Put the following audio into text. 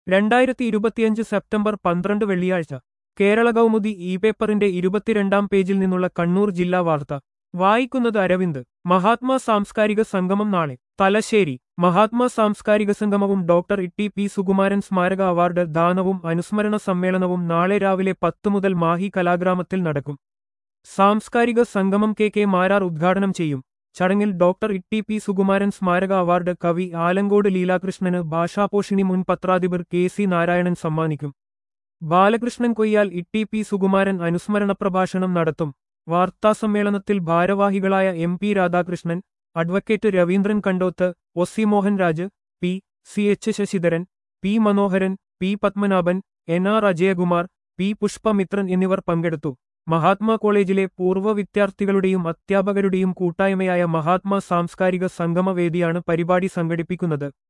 രണ്ടായിരത്തി ഇരുപത്തിയഞ്ച് സെപ്റ്റംബർ പന്ത്രണ്ട് വെള്ളിയാഴ്ച കേരള കൗമുദി ഇ പേപ്പറിന്റെ ഇരുപത്തിരണ്ടാം പേജിൽ നിന്നുള്ള കണ്ണൂർ ജില്ലാ വാർത്ത വായിക്കുന്നത് അരവിന്ദ് മഹാത്മാ സാംസ്കാരിക സംഗമം നാളെ തലശ്ശേരി മഹാത്മാ സാംസ്കാരിക സംഗമവും ഡോക്ടർ ഇ പി സുകുമാരൻ സ്മാരക അവാർഡ് ദാനവും അനുസ്മരണ സമ്മേളനവും നാളെ രാവിലെ പത്ത് മുതൽ മാഹി കലാഗ്രാമത്തിൽ നടക്കും സാംസ്കാരിക സംഗമം കെ കെ മാരാർ ഉദ്ഘാടനം ചെയ്യും ചടങ്ങിൽ ഡോക്ടർ ഇ പി സുകുമാരൻ സ്മാരക അവാർഡ് കവി ആലങ്കോട് ലീലാകൃഷ്ണന് ഭാഷാപോഷിണി മുൻ പത്രാധിപർ കെ സി നാരായണൻ സമ്മാനിക്കും ബാലകൃഷ്ണൻ കൊയ്യാൽ ഇ പി സുകുമാരൻ അനുസ്മരണ പ്രഭാഷണം നടത്തും വാർത്താസമ്മേളനത്തിൽ ഭാരവാഹികളായ M P Radhakrishnan advocate Raveendran Kandoth O C Mohanraj P C H Sasidharan P Manoharan P Padmanabhan N R Ajayakumar P Pushpamithran എന്നിവർ പങ്കെടുത്തു മഹാത്മാ കോളേജിലെ പൂർവ്വ വിദ്യാർത്ഥികളുടെയും അധ്യാപകരുടെയും കൂട്ടായ്മയായ മഹാത്മാ സാംസ്കാരിക സംഗമവേദിയാണ് പരിപാടി സംഘടിപ്പിക്കുന്നത്